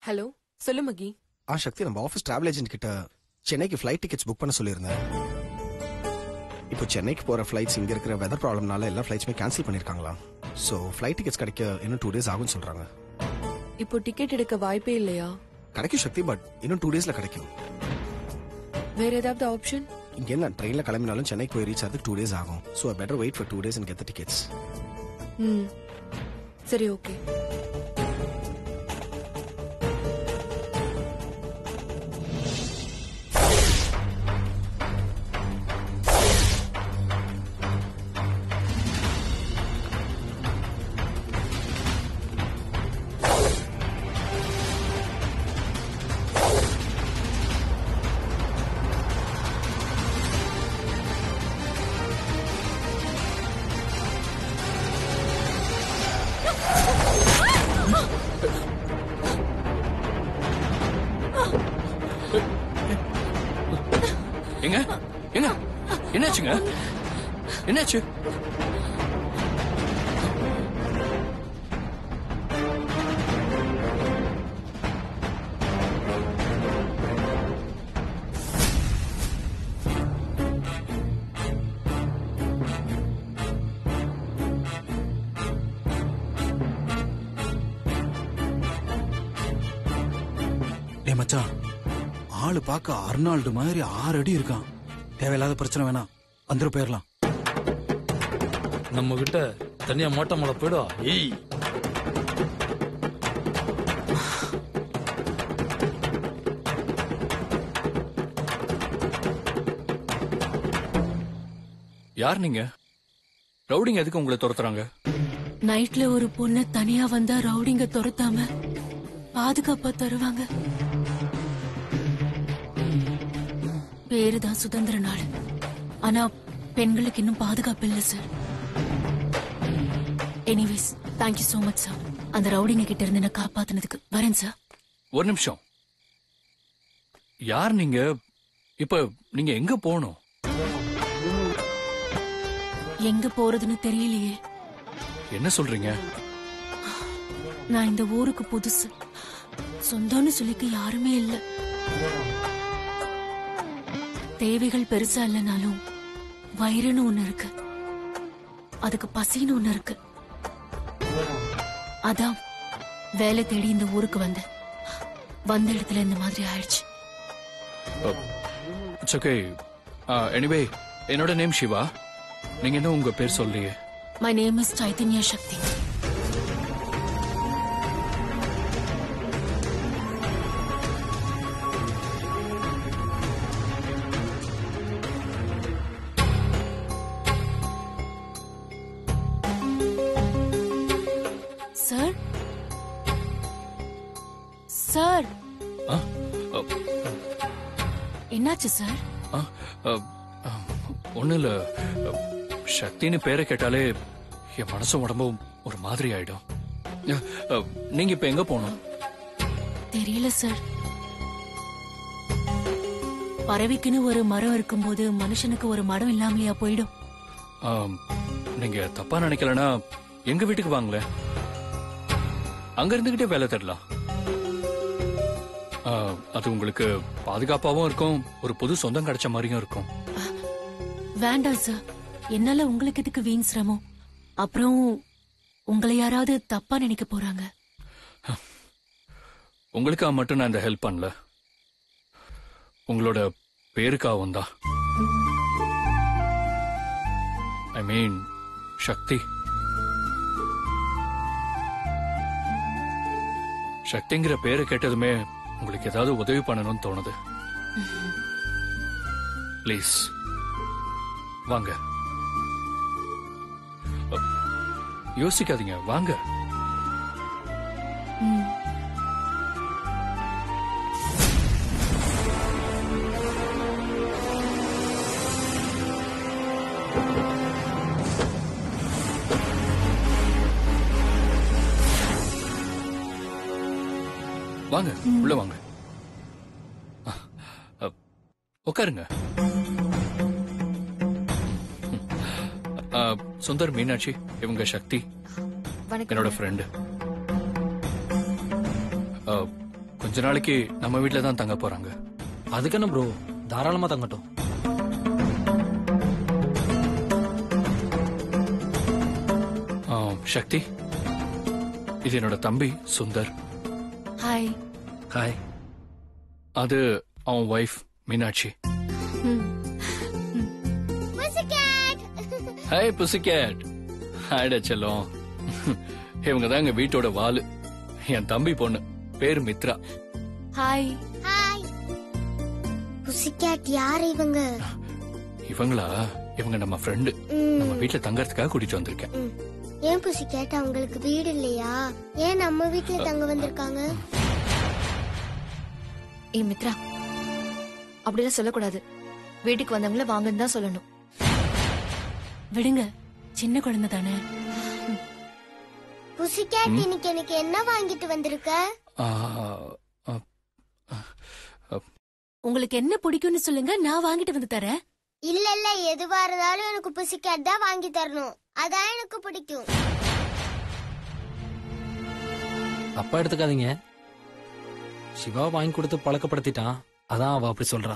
Hello சொல்லு மகி ஆ சக்தி நம்ம office travel agent கிட்ட சென்னைக்கு ஃப்ளைட் டிக்கெட்ஸ் புக் பண்ண சொல்லியிருந்தேன் இப்போ சென்னைக்கு போற ஃப்ளைட்ஸ் இங்க இருக்கிற வெதர் ப்ராப்ளம்னால எல்லா ஃப்ளைட்ஸுமே கேன்சல் பண்ணிருக்காங்களா ஸோ ஃப்ளைட் டிக்கெட்ஸ் கிடைக்க இன்னும் டூ டேஸ் ஆகும்னு சொல்றாங்க இப்போ டிக்கெட் எடுக்க வாய்ப்பே இல்லையா கிடைக்கும் சக்தி பட் இன்னும் டூ டேஸ்ல கிடைக்கும் வேற ஏதாவது ஆப்ஷன் இங்க என்ன ட்ரெயின்ல கிளம்பினாலும் சென்னைக்கு போய் ரீச் ஆகிறதுக்கு டூ டேஸ் ஆகும் so better wait for two days and get tickets ம் சரி ஓகே எங்க எங்க என்னாச்சுங்க என்னாச்சு டேய் மச்சான் ஆளு பார்க்க அர்னால்டு மாதிரி ஆறு அடி இருக்கான் தேவையில்லாத பிரச்சனை வேணாம் வந்துரு போயிடலாம் நம்ம கிட்ட தனியா மோட்டை மலை போயிடுவா ஏய் யார் நீங்க ரவுடிங்க எதுக்கு உங்களை துரத்துறாங்க நைட்ல ஒரு பொண்ணு தனியா வந்தா ரவுடிங்க துரத்தாம பாதுகாப்பா தருவாங்க பேருதான் சுதந்திர நாள் ஆனா பெண்களுக்கு இன்னும் பாதுகாப்பு இல்ல sir anyways thank you so much sir அந்த ரவுடிங்க கிட்ட இருந்து என்ன காப்பாத்துனதுக்கு வரேன் சார் ஒரு நிமிஷம் யார் நீங்க இப்ப நீங்க எங்க போகணும் எங்க போறதுன்னு தெரியலையே என்ன சொல்றீங்க நான் இந்த ஊருக்கு புதுசு சொந்தம்னு சொல்லிக்க யாருமே இல்ல தேவைகள் பெருசா இல்லைனாலும் வயிறுன்னு ஒண்ணு இருக்கு அதுக்கு பசின்னு ஒண்ணு இருக்கு அதான் வேலை தேடி இந்த ஊருக்கு வந்தேன் வந்த இடத்துல இந்த மாதிரி ஆயிடுச்சு இட்ஸ் ஓகே எனிவே என்னோட நேம் சிவா நீங்க என்ன உங்க பேர் சொல்லியே my name is Chaitanya Shakti sir sir ஆ? அ, என்னாச்சு சார் ஆ, அ, அ, ஒண்ணும் இல்ல அ, சக்தின்னு பேரை கேட்டாலே என் மனசும் உடம்பும் ஒரு மாதிரி ஆயிடும் அ, அ, நீங்க இப்ப எங்க போகணும் தெரியல சார் பறவைக்குன்னு ஒரு மரம் இருக்கும்போது மனுஷனுக்கு ஒரு மரம் இல்லாமலையா போயிடும் ஆம், நீங்க தப்பா நினைக்கலனா எங்க வீட்டுக்கு வாங்களேன் அங்க இருந்துகிட்டே வேலை தேடலாம் ஆ, அது உங்களுக்கு பாதுகாப்பாவும் இருக்கும் ஒரு புது சொந்தம் கிடைச்ச மாதிரியும் இருக்கும் வேண்டாம் சார் என்னால உங்களுக்கு எதுக்கு வீண் சிரமம் அப்புறம் உங்களை யாராவது தப்பா நினைக்க போறாங்க உங்களுக்காக மட்டும் நான் இந்த ஹெல்ப் பண்ணல உங்களோட பேருக்காகவும் தான் ஐ மீன் சக்தி சக்திங்கிற பேரை கேட்டதுமே உங்களுக்கு ஏதாவது உதவி பண்ணணும்னு தோணுது ப்ளீஸ் வாங்க அ, யோசிக்காதீங்க வாங்க ம். வாங்க உள்ள வாங்க அ, அ, உட்காருங்க அ, சுந்தர் மீனாட்சி இவங்க சக்தி வணக்கம் என்னோட ஃப்ரெண்டு கொஞ்ச நாளைக்கு நம்ம வீட்ல தான் தங்க போறாங்க அதுக்கு என்ன ப்ரோ தாராளமா தங்கட்டும் ஆ, சக்தி இது என்னோட தம்பி சுந்தர் ஹாய் ஹாய் அது அவன் ஒய்ஃப் மீனாட்சி ஹாய் புசிகேட் ஹாய்டா செல்லம் இவங்க தான் எங்க வீட்டோட வாலு என் தம்பி பொண்ணு பேரு மித்ரா ஹாய் ஹாய் புசிகேட் யார் இவங்க இவங்களா இவங்க நம்ம ஃப்ரெண்டு நம்ம வீட்ல தங்கறதுக்காக கூட்டிட்டு வந்திருக்கேன் ம். ஏன் புசிகேட் அவங்களுக்கு வீடு இல்லையா ஏன் நம்ம வீட்ல தங்க வந்திருக்காங்க ஏ மித்ரா அப்படிலாம் சொல்லக்கூடாது வீட்டுக்கு வந்தவங்கள வாங்கன்னு தான் சொல்லணும் விடுங்க சின்ன குழந்தை தானே புசிகேட் இன்னைக்கு எனக்கு என்ன வாங்கிட்டு வந்திருக்க ஆ, ஆ, உங்களுக்கு என்ன பிடிக்கும்னு சொல்லுங்க நான் வாங்கிட்டு வந்து தரேன் இல்ல இல்ல எதுவா இருந்தாலும் எனக்கு புசிகேட் தான் வாங்கி தரணும் அதான் எனக்கு பிடிக்கும் தப்பா எடுத்துக்காதீங்க சிவா வாங்கி கொடுத்து பழக்கப்படுத்திட்டான் அதான் அவ அப்படி சொல்றா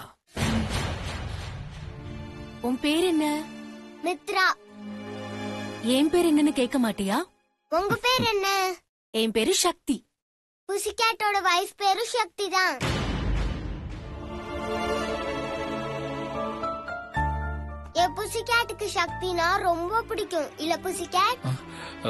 உன் பேர் என்ன மித்ரா என் பேர் என்னன்னு கேட்க மாட்டியா உங்க பேர் என்ன என் பேரு சக்தி புசிகேட்டோட வைஃப் பேரு சக்தி தான் என் புசிகேட்டுக்கு சக்தினா ரொம்ப பிடிக்கும் இல்ல புசிகேட் ஆ,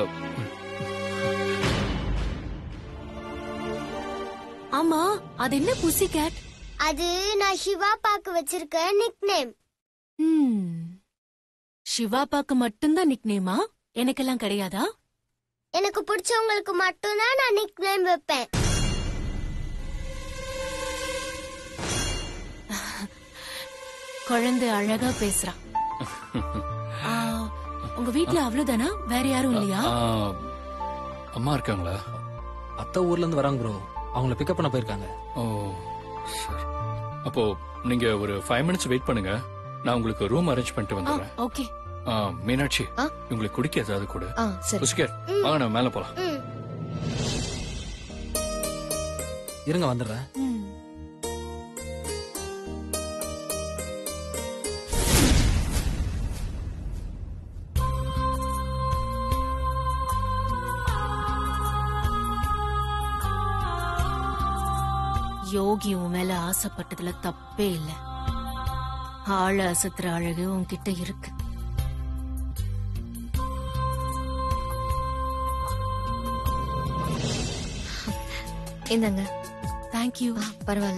ஆமா அது என்ன புசி கேட் அது நான் சிவா பாக்கு வச்சிருக்க நிக் நேம் சிவாப்பாக்கு மட்டும்தான் நிக் நேமா எனக்கெல்லாம் கிடையாதா எனக்கு பிடிச்சவங்களுக்கு மட்டும்தான் நான் நிக் நேம் வைப்பேன் குழந்தை அழகா பேசுறா ஆ, உங்க வீட்ல அவ்வளவுதானா வேற யாரும் இல்லையா ஆ, அம்மா இருக்காங்களா அத்தை ஊர்ல இருந்து வராங்க ப்ரோ அவங்கள பிக்கப் பண்ண போயிருக்காங்க ஓ சரி அப்போ நீங்க ஒரு ஃபைவ் மினிட்ஸ் வெயிட் பண்ணுங்க நான் உங்களுக்கு ரூம் அரேஞ்ச் பண்ணிட்டு ஆ, வந்துடுறேன் ஓகே ஆ, மீனாட்சி ஆ? உங்களுக்கு குடிக்க ஏதாவது கொடு ஆ சரி புஷ்கர் வாங்க நம்ம மேல போலாம் ம். இருங்க வந்துடுறேன் ம். யோகி உன் மேல ஆசைப்பட்டதுல தப்பே இல்ல ஆள அசத்துற அழகு உன்கிட்ட இருக்கு இந்தாங்க தேங்க்யூ ஆ, பரவாயில்ல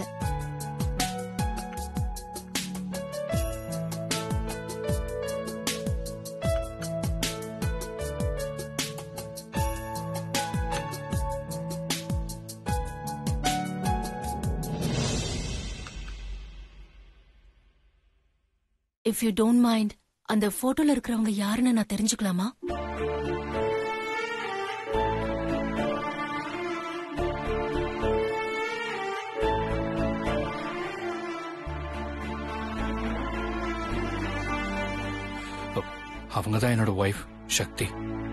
இஃப் யூ டோன்ட் மைண்ட் அந்த போட்டோல இருக்கிறவங்க யாருன்னு நான் தெரிஞ்சுக்கலாமா அவங்க தான் என்னோட wife Shakti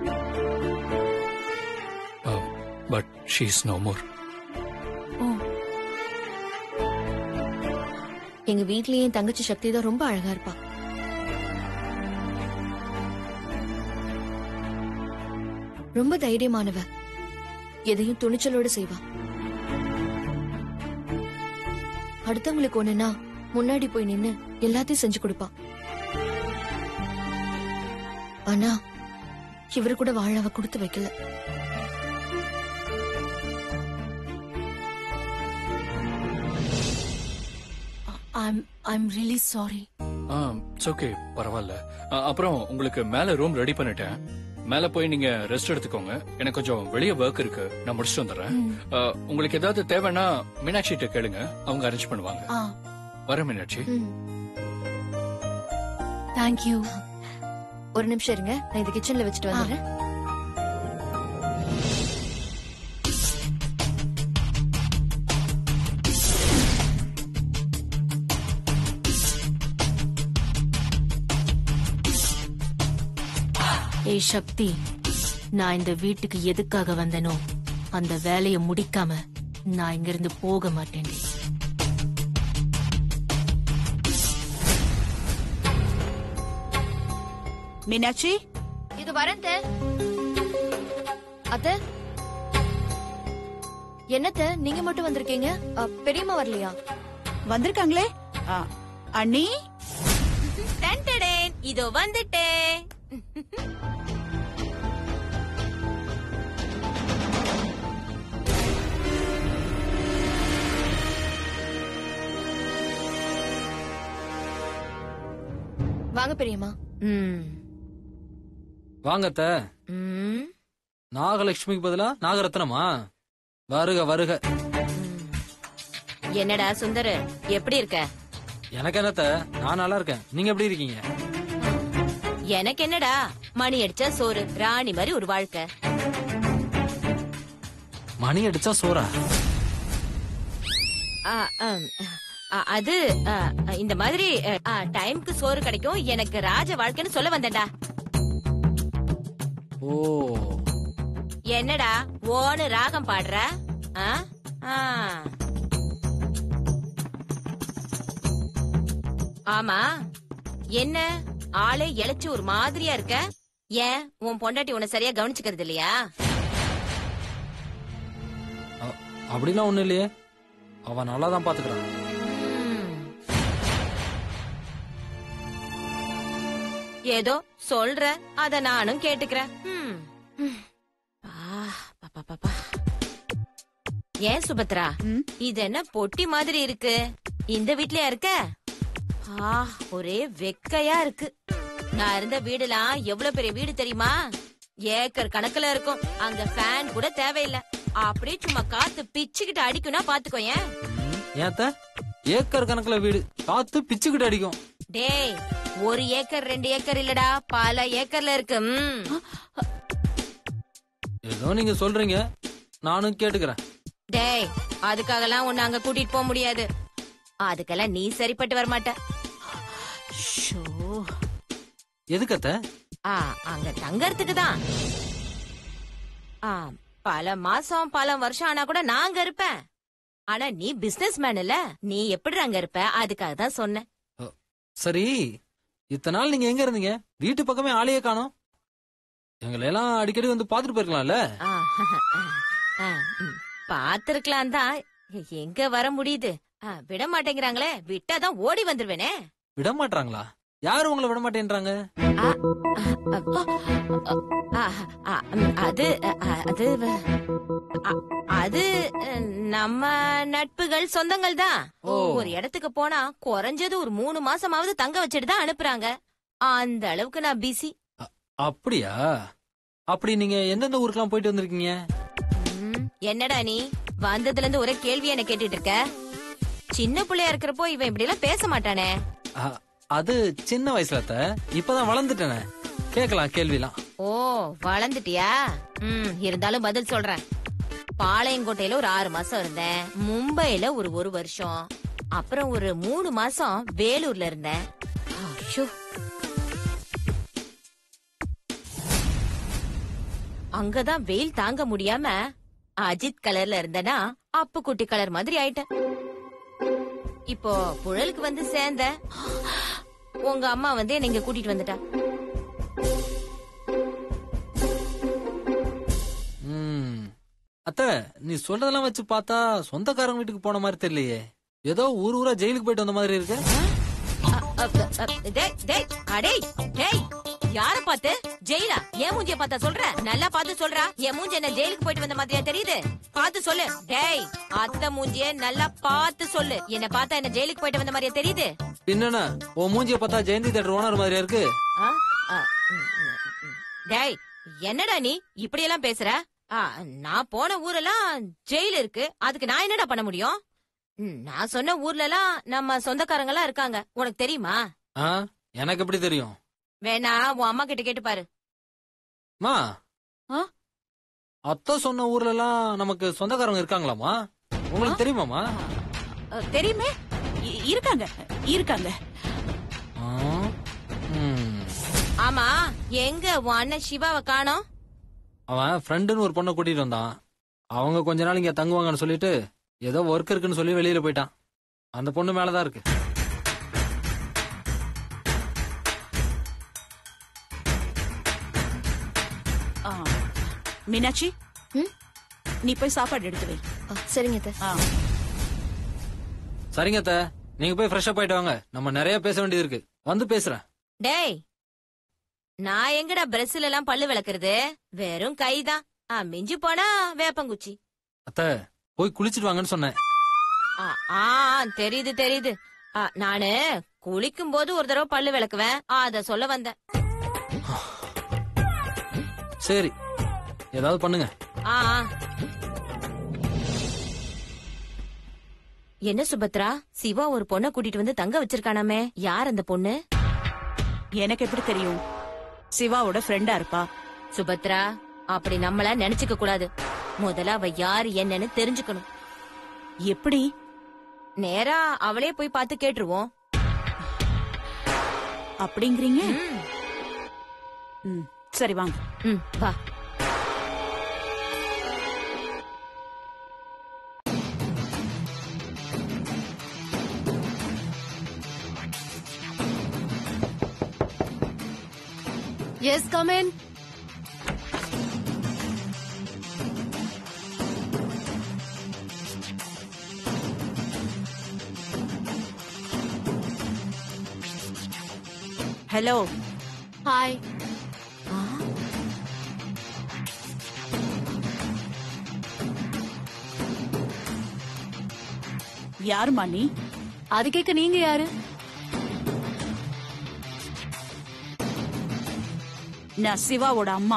but she is no more oh எங்க வீட்லயே என் தங்கச்சி சக்தி தான் ரொம்ப அழகா இருப்பா ரொம்ப தைரியமானவ எதையும் துணிச்சலோட செய்வா அடுத்தவங்களுக்கு ஒண்ணுன்னா முன்னாடி போய் நின்னு எல்லாத்தையும் செஞ்சு கொடுப்பா ஆனா இவரு கூட வாழ அவ கொடுத்து வைக்கல I'm I'm really sorry ah it's okay பரவாயில்ல ஆ, அப்புறம் உங்களுக்கு மேல ரூம் ரெடி பண்ணிட்டேன் மேல போய் நீங்க ரெஸ்ட் எடுத்துக்கோங்க எனக்கு கொஞ்சம் வெளிய ஒர்க் இருக்கு நான் முடிச்சுட்டு வந்துடுறேன் ஆ, உங்களுக்கு ஏதாவது தேவைன்னா மீனாட்சி கிட்ட கேளுங்க அவங்க அரேஞ்ச் பண்ணுவாங்க ஆ வரேன் மீனாட்சி ம். தேங்க்யூ ஒரு நிமிஷம் இருங்க நான் இது கிச்சன்ல வச்சுட்டு வந்துடுறேன் ஏய் சக்தி நான் இந்த வீட்டுக்கு எதுக்காக வந்தனோ அந்த வேலையை முடிக்காம நான் இங்க இருந்து போக மாட்டேன்டி மீனாட்சி இது வரந்த அத்த என்னத்த நீங்க மட்டும் வந்திருக்கீங்க அ, பெரியம்மா வரலையா வந்திருக்காங்களே ஆ, அண்ணி இதோ வந்துட்டேன் வாங்க பெரியம்மா ம் வாங்க அத்தை ம் நாகலட்சுமிக்கு பதிலா நாகரத்னமா வருக வருக என்னடா சுந்தரு எப்படி இருக்க எனக்கு என்னத்த நான் நல்லா இருக்கேன் நீங்க எப்படி இருக்கீங்க எனக்கு என்னடா மணி அடிச்சா சோறு ராணி மாதிரி ஒரு வாழ்க்கை மணி அடிச்சா சோறா ஆ, ஆம். ஆ, அது ஆ, இந்த மாதிரி ஆ, டைம்க்கு சோறு கிடைக்கும் எனக்கு ராஜ வாழ்க்கைன்னு சொல்ல வந்தேன்டா ஓ என்னடா ஓன்னு ராகம் பாடுற ஆ? ஆ. ஆமா என்ன ஆளே இழைச்சு ஒரு மாதிரியா இருக்க ஏன் உன் பொண்டாட்டி உன்னை சரியா கவனிச்சுக்கிறது இல்லையா அ- அப்படிலாம் ஒண்ணும் இல்லையே அவன் நல்லா தான் பாத்துக்கிறான் ம். ஏதோ சொல்ற அத நானும் கேட்டுக்கிறேன் ம். ம். ஆ, பா, பா, பா, பா. ஏன் சுபத்ரா ம்? இது என்ன பொட்டி மாதிரி இருக்கு இந்த வீட்லயா இருக்க ஆ ஒரே வெக்கையா இருக்கு நான் இருந்த வீடுலாம் எவ்வளவு பெரிய வீடு தெரியுமா ஏக்கர் கணக்குல இருக்கும் அங்க ஃபேன் கூட தேவையில்லை அப்படியே சும்மா காத்து பிச்சுக்கிட்டு அடிக்கும்னா பாத்துக்கோயேன் ம், ஏன் அத்தை ஏக்கர் கணக்குல வீடு காத்து பிச்சுக்கிட்டு அடிக்கும் டேய் ஒரு ஏக்கர் ரெண்டு ஏக்கர் இல்லடா பல ஏக்கர்ல இருக்கு ம். ஏதோ நீங்க சொல்றீங்க நானும் கேட்டுக்கிறேன் டேய் அதுக்காகலாம் உன்னை அங்க கூட்டிட்டு போக முடியாது அதுக்கெல்லாம் நீ சரிப்பட்டு வரமாட்ட ஷோ எதுக்கு அத்தை ஆ அங்க தங்கறதுக்கு தான் ஆ பல மாசம் பல வருஷம் ஆனா கூட நான் அங்க இருப்பேன் ஆனா நீ பிசினஸ் மேன் இல்ல நீ எப்படி அங்க இருப்ப அதுக்காக தான் சொன்னேன் சரி இத்தனை நாள் நீங்க எங்க இருந்தீங்க வீட்டு பக்கமே ஆளையே காணோம் எங்களை எல்லாம் அடிக்கடி வந்து பாத்துட்டு போயிருக்கலாம்ல ஆ, ஆ, ம். பாத்திருக்கலாம் தான் எங்க வர முடியுது ஆ, விட மாட்டேங்கிறாங்களே விட்டாதான் ஓடி வந்துருவேனே விட மாட்டாங்களா யாரு உங்களை விட மாட்டேன்றாங்க ஆ, ஆ, ஆ, ம், அது ஆ, அது ஆ, அது அஹ், நம்ம நட்புகள் சொந்தங்கள் தான் ஓ. ஒரு இடத்துக்கு போனா குறைஞ்சது ஒரு மூணு மாசமாவது தங்க வச்சுட்டு தான் அனுப்புறாங்க அந்த அளவுக்கு நான் பிஸி அப்படியா அப்படி நீங்க எந்தெந்த ஊருக்கெல்லாம் போயிட்டு வந்திருக்கீங்க என்னடா நீ வந்ததுல இருந்து ஒரே கேள்வி என்ன கேட்டுட்டு இருக்க சின்ன பிள்ளையா இருக்கிறப்போ இவன் இப்படி எல்லாம் பேச மாட்டானே அ- அது சின்ன வயசுல அத்தை இப்பதான் வளர்ந்துட்டேனே கேட்கலாம் கேள்விலாம் ஓ வளர்ந்துட்டியா ம் இருந்தாலும் பதில் சொல்றேன் பாளையங்கோட்டையில ஒரு ஆறு மாசம் இருந்தேன் மும்பைல ஒரு ஒரு வருஷம் அப்புறம் ஒரு மூணு மாசம் வேலூர்ல இருந்தேன் ஐயோ. அங்கதான் வெயில் தாங்க முடியாம அஜித் கலர்ல இருந்தேனா அப்பு குட்டி கலர் மாதிரி ஆயிட்டேன் இப்போ புழலுக்கு வந்து சேர்ந்த உங்க அம்மா வந்து என்னை இங்க கூட்டிட்டு வந்துட்டா ம். அத்தை நீ சொல்றதெல்லாம் வச்சு பார்த்தா சொந்தக்காரங்க வீட்டுக்கு போன மாதிரி தெரியலையே ஏதோ ஊர் ஊரா ஜெயிலுக்கு போயிட்டு வந்த மாதிரி இருக்கு அ, அ, அ, டேய், டேய், அடேய், டேய், யார பார்த்து ஜெயிலா என் மூஞ்சிய பார்த்தா சொல்ற நல்லா பார்த்து சொல்றா என் மூஞ்சி என்ன ஜெயிலுக்கு போயிட்டு வந்த மாதிரியா தெரியுது பார்த்து சொல்லு டேய் அத்தை மூஞ்சிய நல்லா பார்த்து சொல்லு என்ன பார்த்தா என்ன ஜெயிலுக்கு போயிட்டு வந்த மாதிரியா தெரியுது என்னன்னா உன் மூஞ்சிய பார்த்தா ஜெயந்தி தேட்டர் ஓனர் மாதிரியா இருக்கு ஆ? ஆ, ம், ம், ம். டேய் என்னடா நீ இப்படி எல்லாம் பேசுற ஆ, நான் போன ஊரெல்லாம் ஜெயில் இருக்கு அதுக்கு நான் என்னடா பண்ண முடியும் ம், நான் சொன்ன ஊர்ல எல்லாம் நம்ம சொந்தக்காரங்க எல்லாம் இருக்காங்க உனக்கு தெரியுமா ஆ எனக்கு எப்படி தெரியும் வேணா உன் அம்மா கிட்ட கேட்டு பாரு மா ஆ? அத்தை சொன்ன ஊர்ல எல்லாம் நமக்கு சொந்தக்காரங்க இருக்காங்களாமா உங்களுக்கு தெரியுமாமா அ, தெரியுமே இ- இருக்காங்க இருக்காங்க ஆ? ம். ஆமா எங்க உன் அண்ணன் சிவாவை காணோம் அவன் ஃப்ரெண்டுன்னு ஒரு பொண்ணை கூட்டிட்டு வந்தான் அவங்க கொஞ்ச நாள் இங்க தங்குவாங்கன்னு சொல்லிட்டு ஏதோ ஒர்க் இருக்குன்னு சொல்லி வெளியில போயிட்டான் அந்த பொண்ணு மேலதான் இருக்கு ஆ, மீனாட்சி ம்? நீ போய் சாப்பாடு எடுத்து வை ஆ, சரிங்க அத்தை ஆ. சரிங்க அத்தை நீங்க போய் ஃப்ரெஷ்ஷப் ஆயிட்டு வாங்க நம்ம நிறைய பேச வேண்டியது இருக்கு வந்து பேசுறேன் டேய் நான் எங்கடா பிரஸ்ல எல்லாம் பல்லு விளக்குறது வெறும் கைதான் ஆ, மிஞ்சி போனா வேப்பங்குச்சி அத்தை போய் குளிச்சிட்டு வாங்கன்னு சொன்னேன் ஆ, ஆ தெரியுது தெரியுது ஆ, நானு குளிக்கும் போது ஒரு தடவை பல்லு விளக்குவேன் அத சொல்ல வந்தேன் சரி ஏதாவது பண்ணுங்க ஆ ஆ. என்ன சுபத்ரா சிவா ஒரு பொண்ணை கூட்டிட்டு வந்து தங்க வச்சிருக்கானாமே யார் அந்த பொண்ணு எனக்கு எப்படி தெரியும் சிவாவோட ஃப்ரெண்டா இருப்பா சுபத்ரா அப்படி நம்மள நினைச்சுக்க கூடாது முதல்ல அவ யாரு என்னன்னு தெரிஞ்சுக்கணும் எப்படி நேரா அவளே போய் பார்த்து கேட்டுருவோம் அப்படிங்கிறீங்க ம், ம், சரி வாங்க ம், வா yes come in hello hi யாருமா நீ அது கேட்க நீங்க யாரு நான் சிவாவோட அம்மா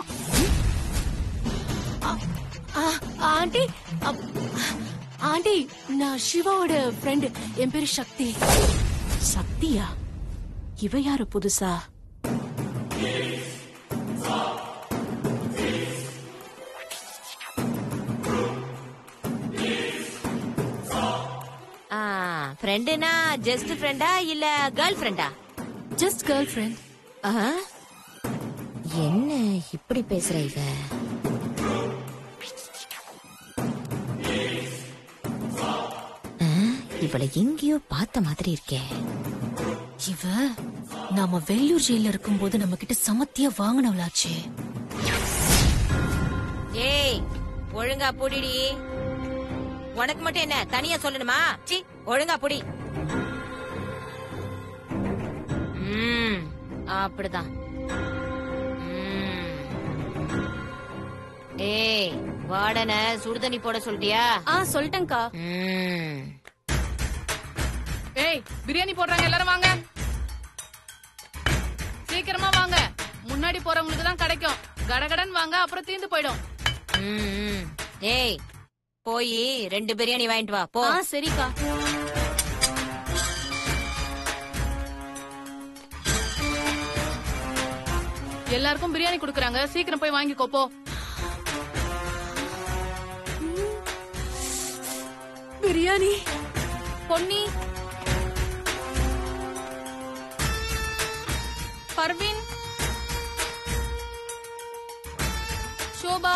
ஆண்டி ஆண்டி நான் சிவாவோட ஃப்ரெண்டு என் பேரு சக்தி சக்தியா இவ யாரு புதுசா ஆ ஃப்ரெண்டுனா ஜஸ்ட் ஃப்ரெண்டா இல்ல கேர்ள் ஃப்ரெண்டா ஜஸ்ட் கேர்ள் ஃப்ரெண்ட் என்ன இப்படி பேசுற இவ ஆ, இவளை எங்கேயோ பார்த்த மாதிரி இருக்கே இவ நாம வெள்ளூர் ஜெயில இருக்கும்போது நம்ம கிட்ட சமத்தியா வாங்கினவளாச்சே ஏய் ஒழுங்கா புடிடி உனக்கு மட்டும் என்ன தனியா சொல்லணுமா சி ஒழுங்கா புடி ம் அப்படிதான் ம். ஏய் வாடன சுடுதண்ணி போட சொல்லிட்டியா ஆ சொல்லிட்டேன்க்கா ம் ஏய் பிரியாணி போடுறாங்க எல்லாரும் வாங்க சீக்கிரமா வாங்க முன்னாடி போறவங்களுக்கு தான் கிடைக்கும் கடகடன் வாங்க அப்புறம் தீந்து போயிடும் ம், ம். ஏய் போய் ரெண்டு பிரியாணி வாங்கிட்டு வா போ ஆ சரிக்கா எல்லாருக்கும் பிரியாணி குடுக்குறாங்க சீக்கிரம் போய் வாங்கிக்கோ போ பிரியாணி பொன்னி பர்வீன் சோபா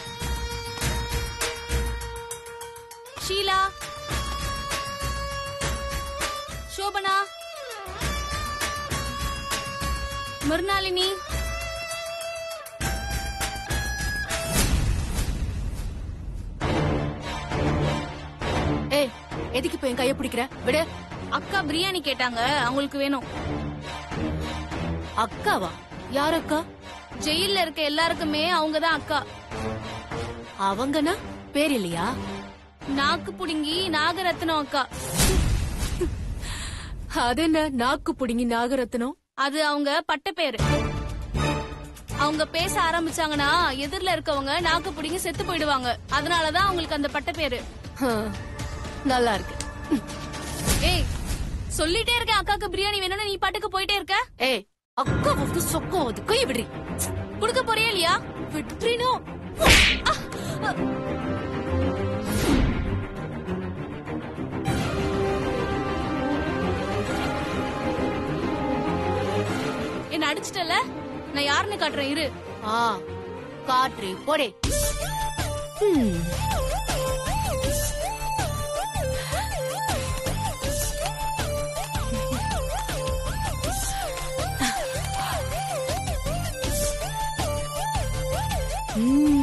ஷீலா சோபனா மிருணாலினி ஏய் எதுக்கு இப்ப என் கைய பிடிக்கிற விடு அக்கா பிரியாணி கேட்டாங்க அவங்களுக்கு வேணும் அக்காவா யார் அக்கா ஜெயில்ல இருக்க எல்லாருக்குமே அவங்க தான் அக்கா அவங்கன்னா பேர் இல்லையா நாக்கு புடுங்கி நாகரத்னம் அக்கா அது என்ன நாக்கு புடுங்கி நாகரத்னம் அது அவங்க பட்ட பேரு அவங்க பேச ஆரம்பிச்சாங்கன்னா எதிர்ல இருக்கவங்க நாக்கு புடிங்கி செத்து போயிடுவாங்க அதனாலதான் அவங்களுக்கு அந்த பட்ட பேரு ஹம், நல்லா இருக்கு ஏய் சொல்லிட்டே இருக்கேன் அக்காக்கு பிரியாணி வேணும்னு நீ பாட்டுக்கு போயிட்டே இருக்க ஏய் அக்கா வந்து சொக்கம் அது கை விடுறி குடுக்க போறியா இல்லையா விட்டுறினோ என்ன அடிச்சிட்டல நான் யாருன்னு காட்டுறேன் இரு ஆ காற்று போடே ஹம், ம்